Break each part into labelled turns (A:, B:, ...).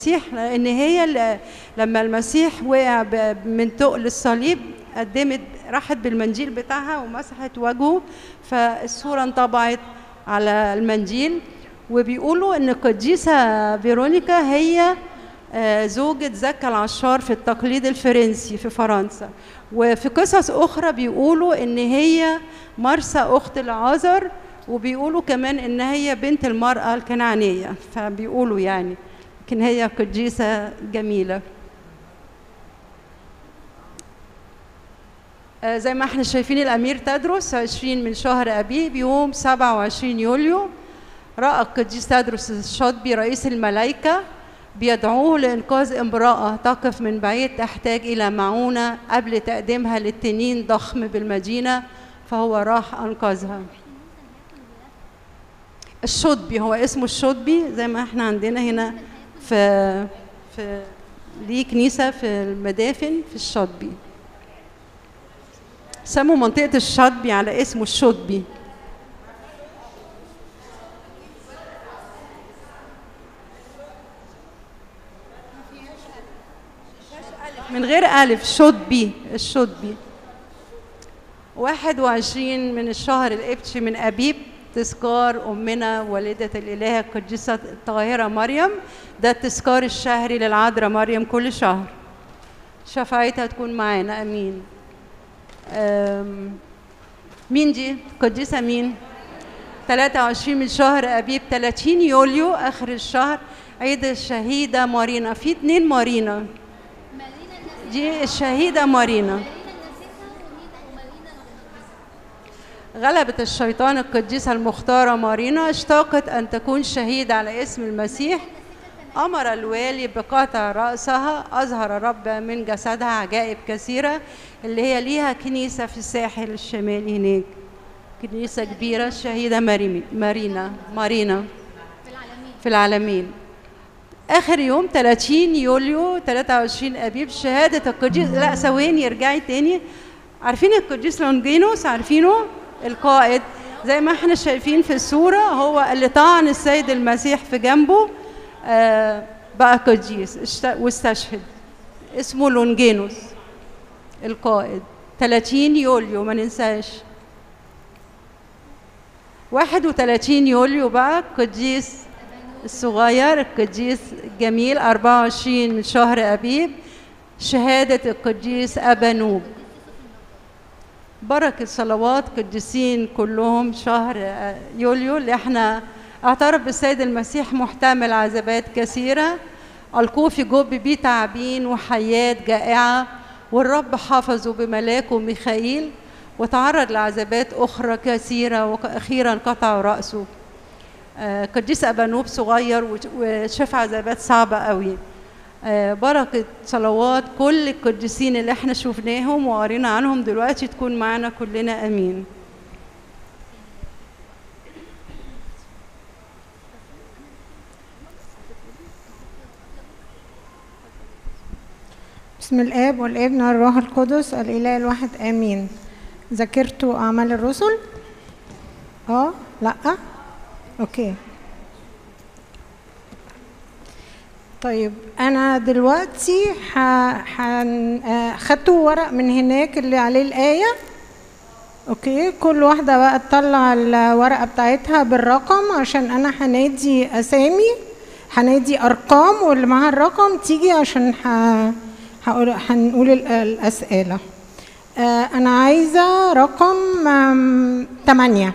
A: المسيح لان هي اللي لما المسيح وقع ب- من تقل الصليب قدمت راحت بالمنديل بتاعها ومسحت وجهه فالصوره انطبعت على المنديل وبيقولوا ان القديسه فيرونيكا هي آه، زوجة زكا العشار في التقليد الفرنسي في فرنسا وفي قصص أخرى بيقولوا إن هي مرسى أخت العازر وبيقولوا كمان إن هي بنت المرأة الكنعانية فبيقولوا يعني لكن هي قديسة جميلة آه، زي ما احنا شايفين الأمير تدرس 20 من شهر أبيب يوم 27 يوليو رأى القديس تدرس الشاطبي رئيس الملائكة بيدعوه لإنقاذ امرأة تقف من بعيد تحتاج إلى معونة قبل تقديمها للتنين ضخم بالمدينة فهو راح أنقذها الشطبي هو اسمه الشطبي زي ما احنا عندنا هنا في في ليه كنيسة في المدافن في الشطبي سموا منطقة الشطبي على اسمه الشطبي من غير ألف شطبي الشطبي واحد وعشرين من الشهر القبطي من أبيب تذكار أمنا والدة الإله القديسة الطاهرة مريم ده التذكار الشهري للعذراء مريم كل شهر شفاعتها تكون معانا أمين أم، مين دي؟ قديسة مين؟ 23 من شهر أبيب 30 يوليو آخر الشهر عيد الشهيدة مارينا في اتنين مارينا دي الشهيدة مارينا غلبت الشيطان القديسة المختارة مارينا اشتاقت أن تكون شهيدة على اسم المسيح أمر الوالي بقطع رأسها أظهر الرب من جسدها عجائب كثيرة اللي هي ليها كنيسة في الساحل الشمالي هناك كنيسة كبيرة الشهيدة ماريمي- مارينا مارينا في العالمين اخر يوم 30 يوليو 23 ابيب شهاده القديس لا ثواني ارجعي تاني عارفين القديس لونجينوس عارفينه القائد زي ما احنا شايفين في الصوره هو اللي طعن السيد المسيح في جنبه آه بقى قديس اشت- واستشهد اسمه لونجينوس القائد 30 يوليو ما ننساش 31 يوليو بقى قديس الصغير القديس الجميل 24 من شهر أبيب شهادة القديس أبانوب بركة صلوات قديسين كلهم شهر آه، يوليو اللي احنا اعترف بالسيد المسيح محتمل عذابات كثيرة ألقوه في جب بيه تعابين وحيات جائعة والرب حفظه بملاكه ميخائيل وتعرض لعذابات أخرى كثيرة وأخيرا قطعوا رأسه آه، قديس أبانوب صغير وش- وشاف عذابات صعبة قوي آه، بركة صلوات كل القديسين اللي احنا شفناهم وقرينا عنهم دلوقتي تكون معنا كلنا أمين
B: بسم الآب والابن والروح القدس الإله الواحد آمين ذاكرتوا أعمال الرسل؟ اه لأ أوكي طيب أنا دلوقتي ح... حن... آه، خدتوا ورق من هناك اللي عليه الآية اوكي كل واحدة بقى تطلع الورقة بتاعتها بالرقم عشان انا هنادي اسامي هنادي ارقام واللي معاها الرقم تيجي عشان ح... هقول هنقول ال- الاسئلة آه انا عايزة رقم آم، تمانية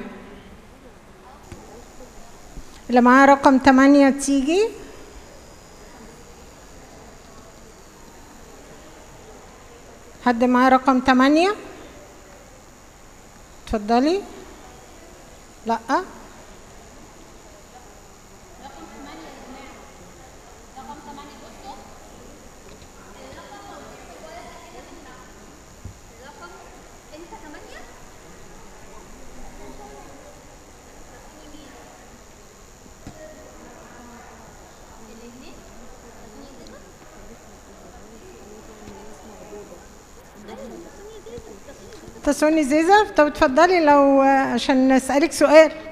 B: اللي معاه رقم تمانية تيجي حد معاه رقم تمانية اتفضلي لا تسوني زيزر طب اتفضلي لو عشان اسالك سؤال